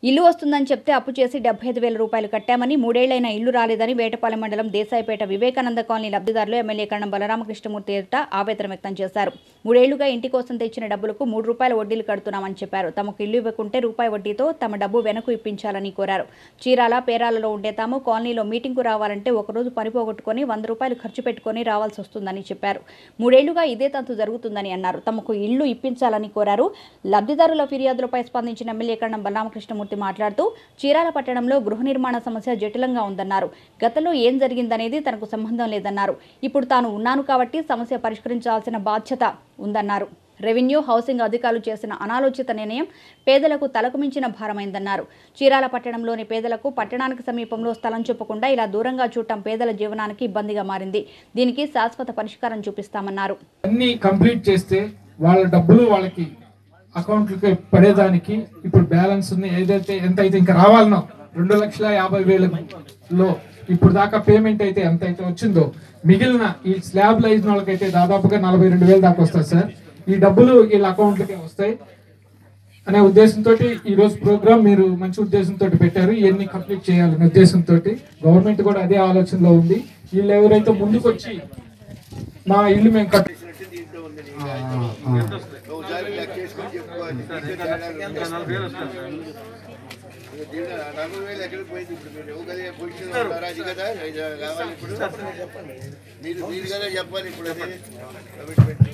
ఇల్లు వస్తుందని చెప్తే అప్పు చేసి డెబ్బై ఐదు వేల రూపాయలు కట్టామని మూడేళ్లైన ఇల్లు రాలేదని వేటపాలెం మండలం దేశాయిపేట వివేకానంద కాలనీ లబ్ధిదారులు ఎమ్మెల్యే కరణం బలరామకృష్ణమూర్తి ఎదుట ఆవేదన వ్యక్తం చేశారు మూడేళ్లుగా ఇంటి కోసం తెచ్చిన డబ్బులకు మూడు రూపాయల వడ్డీలు కడుతున్నామని చెప్పారు తమకు ఇల్లు ఇవ్వకుంటే రూపాయి వడ్డీతో తమ డబ్బు వెనక్కు ఇప్పించాలని కోరారు చీరాల పేరాలలో ఉండే తాము కాలనీలో మీటింగ్కు రావాలంటే ఒకరోజు పని పోగొట్టుకొని వంద రూపాయలు ఖర్చు పెట్టుకొని రావాల్సి వస్తుందని చెప్పారు మూడేళ్లుగా ఇదే తంతు జరుగుతుందని అన్నారు తమకు ఇల్లు ఇప్పించాలని కోరారు లబ్ధిదారుల ఫిర్యాదులపై స్పందించిన ఎమ్మెల్యే కరణం బలరామకృష్ణమూర్తి మాట్లాడుతూ చీరాల పట్టణంలో గృహ నిర్మాణ సమస్య జటిలంగా ఉందన్నారు గతంలో ఏం జరిగిందనేది తనకు సంబంధం లేదన్నారు ఇప్పుడు తాను ఉన్నాను కాబట్టి సమస్య పరిష్కరించాల్సిన బాధ్యత ఉందన్నారు రెవెన్యూ హౌసింగ్ అధికారులు చేసిన అనాలోచిత నిర్ణయం పేదలకు తలకు మించిన భారమైందన్నారు చీరాల పట్టణంలోని పేదలకు పట్టణానికి సమీపంలో స్థలం చూపకుండా ఇలా దూరంగా చూడటం పేదల జీవనానికి ఇబ్బందిగా మారింది దీనికి శాశ్వత పరిష్కారం చూపిస్తామన్నారు అన్ని కంప్లీట్ చేస్తే వాళ్ళ డబ్బులు వాళ్ళకి అకౌంట్లకి పడేదానికి ఇప్పుడు బ్యాలెన్స్ ఉంది ఏదైతే ఎంత అయితే ఇంకా రావాలనో రెండు లక్షల యాభై వేలలో ఇప్పుడు దాకా పేమెంట్ అయితే ఎంత అయితే వచ్చిందో మిగిలిన ఈ స్లాబ్ లైజ్ వాళ్ళకైతే దాదాపుగా నలభై రెండు వేలు దాకా వస్తుంది సార్ ఈ డబ్బులు వీళ్ళ అకౌంట్లకే వస్తాయి అనే ఉద్దేశంతో ఈ రోజు ప్రోగ్రామ్ మీరు మంచి ఉద్దేశంతో పెట్టారు ఇవన్నీ కంప్లీట్ చేయాలనే ఉద్దేశంతో గవర్నమెంట్ కూడా అదే ఆలోచనలో ఉంది వీళ్ళు ఎవరైతే ముందుకు వచ్చి మా ఇల్లు మేము కట్ ఒకసారి లెక్క చేసుకొని చెప్పుకోవాలి దీంట్లో నలభై వేలు ఎక్కడికి పోయింది ఇప్పుడు మీరు ఎవరు కదా పొజిషన్ ఉన్నారా అది కదా ఇది కావాలి ఇప్పుడు మీరు మీరు కదా చెప్పాలి ఇప్పుడు అది కమిట్మెంట్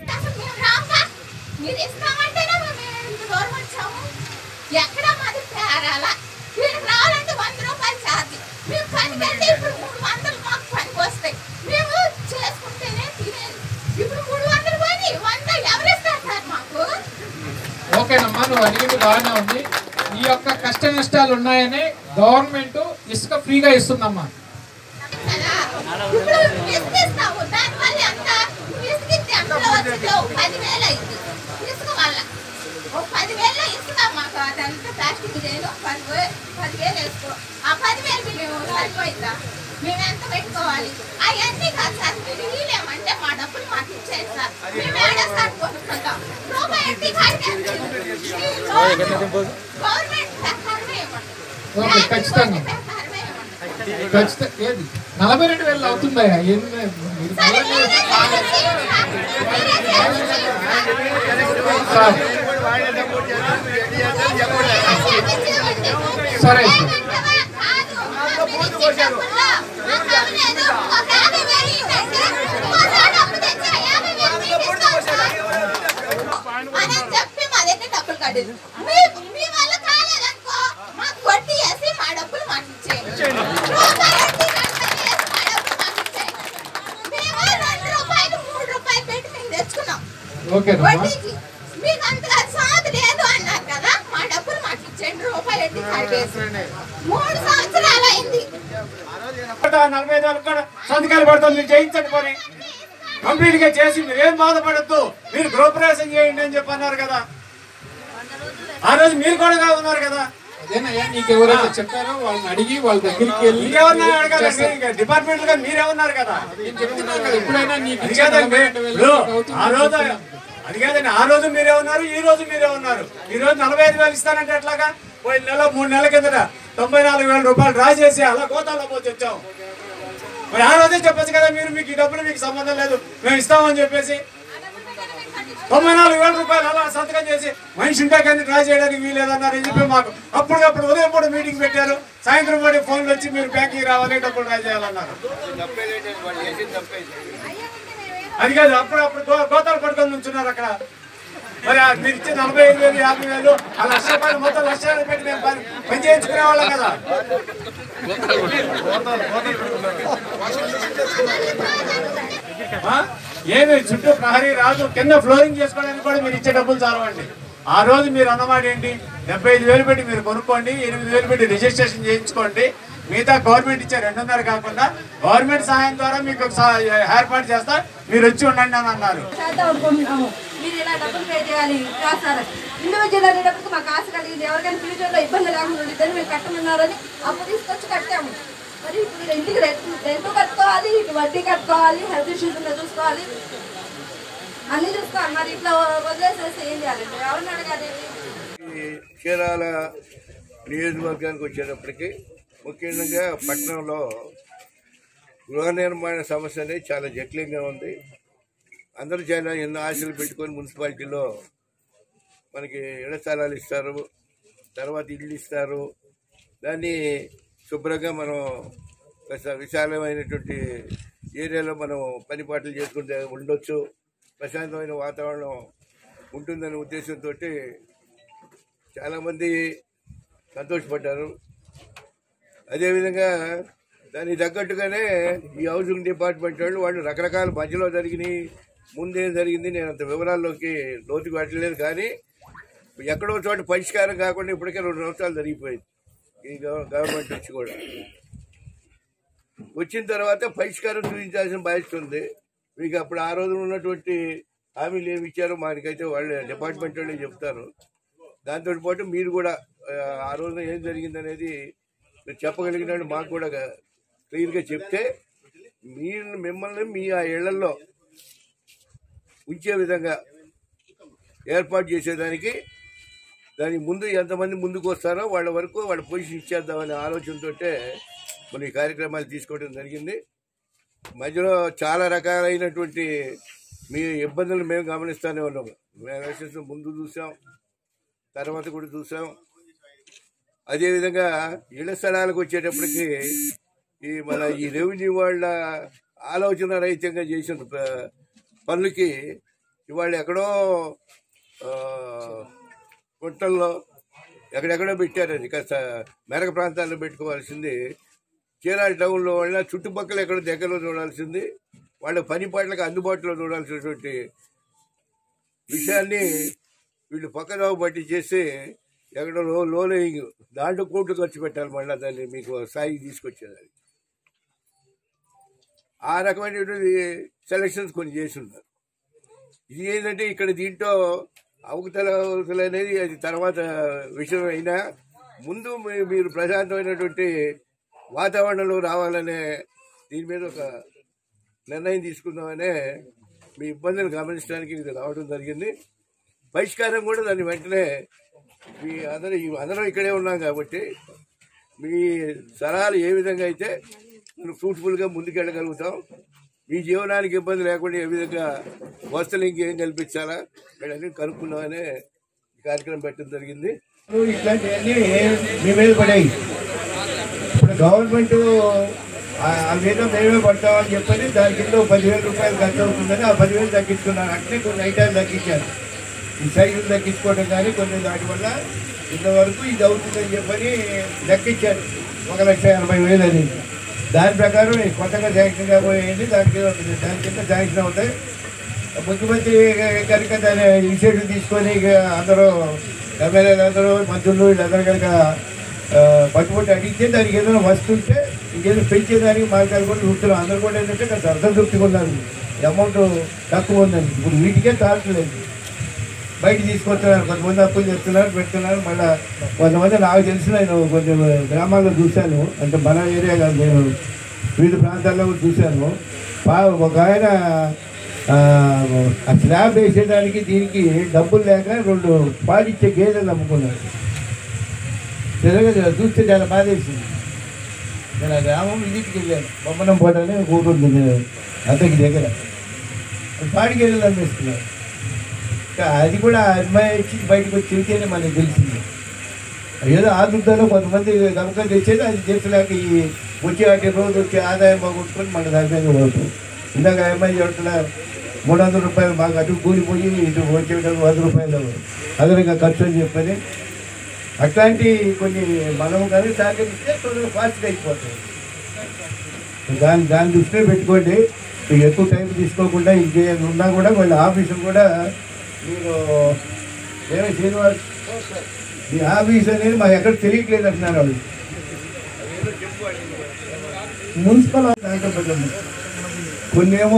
మీరు ఇస్తామంటేనే మేము ఇంత దూరం వచ్చాము ఎక్కడ మాది పేరాల వీళ్ళకి రావాలంటే వంద రూపాయలు ఛార్జ్ మేము పని పెడితే ఇప్పుడు మూడు వందలు మాకు పనికి వస్తాయి మేము చేసుకుంటేనే తినేది ఇప్పుడు మూడు వందలు పోయి వంద ఎవరు ఇస్తారు సార్ మాకు ఓకేనమ్మా నువ్వు అడిగింది బాగానే ఉంది ఈ యొక్క కష్ట నష్టాలు ఉన్నాయని గవర్నమెంట్ ఇసుక ఫ్రీగా ఇస్తుందమ్మా కదా ఇప్పుడు ఇసుక ఇస్తాము దానివల్ల ఎంత ఇసుక ఇస్తే ఎంతలో వచ్చిందో ఒక పదివేలు అయింది ఇసుక వల్ల ఒక పదివేలు ఇసుక మాకు అదంతా ప్లాస్టిక్ చేయను పదివేలు పదివేలు వేసుకో ఆ పదివేలు మేము సరిపోయిందా మేము ఎంత పెట్టుకోవాలి అవన్నీ కాదు సార్ మీరు వీలేమంటే మా డబ్బులు మాకు ఇచ్చేది సార్ మేము ఏడా సార్ కొనుక్కుంటాం రూపాయి ఎట్టి గవర్నమెంట్ ప్రకారమే ఇవ్వండి ఓకే, ఖచ్చితంగా. ప్రకారమే ఇవ్వండి ఖచ్చితంగా ఏది నలభై రెండు వేలు అవుతుందయ్యా ఎన్ని మీరు సరే పిల్లల్ని- మీరే చేయండి. సార్, సరే సార్. తెచ్చుకున్నాం ఓకేనమ్మా వడ్డీకి మీకు అంతగా సాధ లేదు అన్నారు కదా మా డబ్బులు మాకు ఇచ్చేయండి రూపాయి వడ్డీ కట్టేసి మూడు సంవత్సరాలు అయింది నలభై ఐదు వేలకు కూడా సంతకాలు పడతాం మీరు చేయించండి పోనీ కంప్లీట్ గా చేసి మీరు ఏం బాధపడద్దు మీరు గృహప్రవేశం చేయండి అని చెప్పి అన్నారు కదా ఆ రోజు మీరు కూడా ఉన్నారు కదా అదేనయ్యా నీకు ఎవరైతే చెప్పారో వాళ్ళని అడిగి వాళ్ళ దగ్గరికి వెళ్ళి మీరేమన్నా అడగాలి చేస్తారు. డిపార్ట్మెంట్ గా మీరేమన్నారు కదా నేను చెప్తున్నాను కదా ఎప్పుడైనా నీకు అది ఇచ్చే కాదండి నలభై రెండు వేలు ఇప్పుడు అవుతుంది ఆ రోజు చెప్తున్నాను. అది కాదండి ఆ రోజు మీరే ఉన్నారు ఈ రోజు మీరే ఉన్నారు ఈ రోజు నలభై ఐదు వేలు ఇస్తానంటే ఎట్లాగా పోయిన నెల మూడు నెలల కిందట తొంభై నాలుగు వేల రూపాయలు డ్రా చేసి అలా గోతాల్లో పోతే వచ్చాం మరి ఆ రోజే చెప్పొచ్చు కదా మీరు మీకు ఈ డబ్బులు మీకు సంబంధం లేదు మేము ఇస్తామని చెప్పేసి తొంభై నాలుగు వేల రూపాయలు అలా సంతకం చేసి మనిషి ఉంటే కానీ డ్రా చేయడానికి వీలేదన్నారు అని చెప్పి మాకు అప్పటికప్పుడు ఉదయం పూట మీటింగ్ పెట్టారు సాయంత్రం పూట ఫోన్లు వచ్చి మీరు బ్యాంక్కి రావాలి డబ్బులు డ్రా చేయాలన్నారు తప్పేదేంటి వాళ్ళు చేసింది తప్పేది అది కాదు అప్పుడు అప్పుడు గో- గోతాలు పట్టుకొని నుంచున్నారు అక్కడ మరి ఆ మీరు ఇచ్చే నలభై ఐదు వేలు యాభై వేలు ఆ లక్ష రూపాయలు మొత్తం లక్ష రూపాయలు పెట్టి మేము పని పని చేయించుకునే వాళ్ళం కదా ఆ? ఏమి చుట్టూ ప్రహరీ రాదు కింద ఫ్లోరింగ్ చేసుకోవడానికి కూడా మీరు ఇచ్చే డబ్బులు చాలవండి ఆ రోజు మీరు అన్నమాట ఏంటి డెబ్బై ఐదు వేలు పెట్టి మీరు కొనుక్కోండి ఎనిమిది వేలు పెట్టి రిజిస్ట్రేషన్ చేయించుకోండి మిగతా గవర్నమెంట్ ఇచ్చే రెండున్నర కాకుండా గవర్నమెంట్ సహాయం ద్వారా మీకు సా- ఏర్పాటు చేస్తా మీరు వచ్చి ఉండండి అని అన్నారు చేద్దాం అనుకుంటున్నాము మీరు ఇలా డబ్బులు పే చేయాలి కాదు సార్ ఇండివిజువల్ అనేటప్పటికి మాకు ఆశ కలిగింది ఎవరికైనా ఫ్యూచర్లో ఇబ్బంది లేకుండా ఉండిద్దని మేము కట్టమన్నారని అప్పు తీసుకొచ్చి కట్టాము మరి ఇప్పుడు ఇంటికి రెంట్ రెంట్ కట్టుకోవాలి ఇటు వడ్డీ కట్టుకోవాలి హెల్త్ ఇష్యూస్ ఉన్నాయి చూసుకోవాలి అన్ని చూసుకోవాలి మరి ఇట్లా వదిలేసేసి ఏం చేయాలండి ఎవరిని అడగాలి ఈ చీరాల నియోజకవర్గానికి వచ్చేటప్పటికి ముఖ్యంగా పట్టణంలో గృహ నిర్మాణ సమస్య అనేది చాలా జటిలంగా ఉంది అందరూ చాలా ఎన్నో ఆశలు పెట్టుకొని మున్సిపాలిటీలో మనకి ఇళ్ల స్థలాలు ఇస్తారు తర్వాత ఇల్లు ఇస్తారు దాన్ని శుభ్రంగా మనం కాస్త విశాలమైనటువంటి ఏరియాలో మనం పని పాటలు చేసుకుంటే ఉండొచ్చు ప్రశాంతమైన వాతావరణం ఉంటుందనే ఉద్దేశంతో చాలామంది సంతోషపడ్డారు అదేవిధంగా దానికి తగ్గట్టుగానే ఈ హౌసింగ్ డిపార్ట్మెంట్ వాళ్ళు వాళ్ళు రకరకాల మధ్యలో జరిగినాయి ముందేం జరిగింది నేను అంత వివరాల్లోకి లోతుకు వెళ్ళలేదు కానీ ఎక్కడో చోట పరిష్కారం కాకుండా ఇప్పటికే రెండు సంవత్సరాలు జరిగిపోయింది ఈ గవ- గవర్నమెంట్ వచ్చి కూడా వచ్చిన తర్వాత పరిష్కారం చూపించాల్సిన బాధ్యత ఉంది మీకు అప్పుడు ఆ రోజు ఉన్నటువంటి హామీలు ఏమి ఇచ్చారో మనకైతే వాళ్ళే డిపార్ట్మెంట్ వాళ్ళే చెప్తారు దాంతో పాటు మీరు కూడా ఆ, ఆ రోజున ఏం జరిగింది అనేది మీరు చెప్పగలిగినట్టు మాకు కూడా క్లియర్గా చెప్తే మీరు మిమ్మల్ని మీ ఆ ఇళ్లలో ఉంచే విధంగా ఏర్పాటు చేసేదానికి దానికి ముందు ఎంతమంది ముందుకు వస్తారో వాళ్ళ వరకు వాళ్ళ పొజిషన్ ఇచ్చేద్దామనే ఆలోచనతో మనం ఈ కార్యక్రమాలు తీసుకోవడం జరిగింది మధ్యలో చాలా రకాలైనటువంటి మీ ఇబ్బందులు మేము గమనిస్తూనే ఉన్నాము మేము ఎలక్షన్స్ ముందు చూసాం తర్వాత కూడా చూసాం అదేవిధంగా ఇళ్ల స్థలాలకు వచ్చేటప్పటికి ఈ మన ఈ రెవెన్యూ వాళ్ళ ఆలోచన రహితంగా చేసిన ప- పనులకి ఇవాళ ఎక్కడో ఆ, గుంటల్లో ఎక్కడెక్కడో పెట్టారు అది కాస్త మెరక ప్రాంతాల్లో పెట్టుకోవాల్సింది చీరాల టౌన్లో వాళ్ళ చుట్టుపక్కల ఎక్కడో దగ్గరలో చూడాల్సింది వాళ్ళ పని పాటలకు అందుబాటులో చూడాల్సినటువంటి విషయాన్ని వీళ్ళు పక్కన బట్టి చేసి ఎక్కడో లో లోలేయింగ్ దాంట్లో కోట్లు ఖర్చు పెట్టాలి మళ్ళీ దాన్ని మీకు స్థాయికి తీసుకొచ్చేదాన్ని ఆ రకమైనటువంటి సెలక్షన్స్ కొన్ని చేసి ఉన్నారు ఇది ఏంటంటే ఇక్కడ దీంట్లో అవకతల అవకతలు అనేది అది తర్వాత విషయం అయినా ముందు మీ- మీరు ప్రశాంతమైనటువంటి వాతావరణంలో రావాలనే దీని మీద ఒక నిర్ణయం తీసుకుందామనే మీ ఇబ్బందులు గమనించడానికి ఇది రావడం జరిగింది పరిష్కారం కూడా దాన్ని వెంటనే మీ అందరూ అందరం ఇక్కడే ఉన్నాం కాబట్టి మీ సలహాలు ఏ విధంగా అయితే మనం ఫ్రూట్ఫుల్గా ముందుకెళ్ళగలుగుతాం మీ జీవనానికి ఇబ్బంది లేకుండా ఏ విధంగా వస్తువులు ఇంకేం కల్పించాలా వీళ్ళని కనుక్కున్నామనే ఈ కార్యక్రమం పెట్టడం జరిగింది ఇట్లాంటివన్నీ మీ మీద పడాయి ఇప్పుడు గవర్నమెంట్ అవేదో మేమే పడతామని చెప్పని దాని కింద ఓ పదివేల రూపాయలు ఖర్చు అవుతుందని ఆ పదివేలు తగ్గించుకున్నారు అట్లే కొన్ని ఐటాలు తగ్గించారు ఈ సైజులు తగ్గించుకోవడం కానీ కొన్ని దాటి వల్ల ఇంతవరకు ఇది అవుతుందని చెప్పని లెక్కించారు ఒక లక్ష ఎనభై వేలు అని దాని ప్రకారం ఈ కొత్తగా శాంక్షన్ కాబోయేది దాని కింద ఉంటుంది దాని కింద శాంక్షన్ అవుతాయి ముఖ్యమంత్రి కనుక దాని ఇనిషియేటివ్ తీసుకొని ఇక అందరూ ఎమ్మెల్యేలు అందరూ మంత్రులు వీళ్ళందరూ కనుక ఆ, పట్టుబట్టి అడిగితే దానికి ఏదైనా వస్తు ఉంటే ఇంకేదో పెంచేదానికి మార్గాలు కూడా చూస్తున్నాం అందరూ కూడా ఏంటంటే కొంత అర్థతృప్తిగా ఉన్నారు అమౌంట్ తక్కువ ఉందని ఇప్పుడు వీటికే తాగట్లేదు బయట తీసుకొస్తున్నారు కొంతమంది అప్పులు చేస్తున్నారు పెడుతున్నారు మళ్ళీ కొంతమంది నాకు తెలిసిన నేను కొంచెం గ్రామాల్లో చూశాను అంటే మన ఏరియా కాదు నేను వివిధ ప్రాంతాల్లో కూడా చూశాను పా- ఒక ఆయన ఆ, ఆ స్లాబ్ వేసేదానికి దీనికి డబ్బులు లేక రెండు పాడిచ్చే గేదెలు అమ్ముకున్నాడు నిజంగా చూస్తే చాలా బాధేసింది నేను ఆ గ్రామం విజిట్కి వెళ్ళాను బొమ్మనం పోటని ఒక ఊరు ఉంది అద్దకి దగ్గర పాడి గేదెలు అమ్మేస్తున్నారు ఇంకా అది కూడా ఆ అమ్మాయి వచ్చి బయటకు వచ్చి చెబితేనే మనకి తెలిసింది ఏదో ఆదుర్దాలో కొంతమంది గమకం తెచ్చేది అది చేసలేక ఈ వచ్చే వాటి రోజు వచ్చే ఆదాయం బాగొట్టుకొని మన దాని మీద పోతాం ఇందాక ఆ అమ్మాయి చెబుతున్నా మూడు వందల రూపాయలు బాగా అటు కూలిపోయి ఇటు వచ్చేటప్పుడు వంద రూపాయలు అదనంగా ఖర్చు అని చెప్పని అట్లాంటి కొన్ని మనం కానీ సహకరిస్తే తొందరగా ఫాస్ట్గా అయిపోతుంది దాని దాని దృష్టిలో పెట్టుకోండి మీకు ఎక్కువ టైం తీసుకోకుండా ఇంకేమైనా ఉన్నా కూడా వాళ్ళ ఆఫీసులు కూడా మీరు ఏమే శ్రీనివాస్ మీ ఆఫీస్ అనేది మాకు ఎక్కడ తెలియట్లేదు అంటున్నారు వాళ్ళు మున్సిపల్ దాంట్లో పెట్టండి కొన్ని ఏమో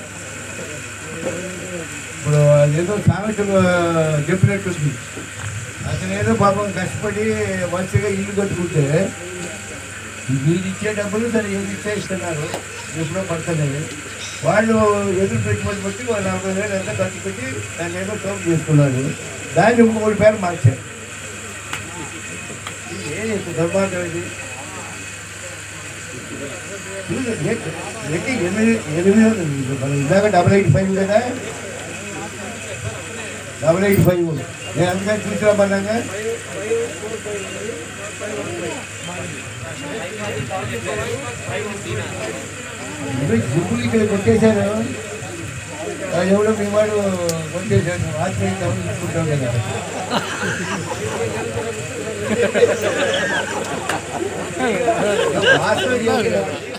ఇప్పుడు అదేదో సామెత చెప్పినట్టు ఉంది అతను ఏదో పాపం కష్టపడి మంచిగా ఇల్లు కట్టుకుంటే వీళ్ళు ఇచ్చే డబ్బులు దాన్ని ఏది ఇచ్చే ఇస్తున్నారు ఎప్పుడో పడుతున్నాయి వాళ్ళు ఎదురు పెట్టుబడి పెట్టి వాళ్ళు నలభై వేలు ఎంత ఖర్చు పెట్టి దాన్ని ఏదో టోప్ చేసుకున్నారు దాన్ని ఇంకొకటి పేరు మార్చారు ఏ ఇంత దుర్మార్గం ఇది చూడు, ఏ- ఏంటి ఎనిమిది ఎనిమిది వందలు మనం ఇందాక డబల్ ఎయిట్ ఫైవ్ కదా డబల్ ఎయిట్ ఫైవ్ నేను అందుకని తీసుకురామన్నాగా ఇవి జిప్పులు ఇక్కడ కొట్టేశారు అది ఎవడో మీ వాడు కొట్టేశాడు ఆశ్చర్యం తీసుకుంటాం కదా పాస్వర్డ్ ఏమి లేదు.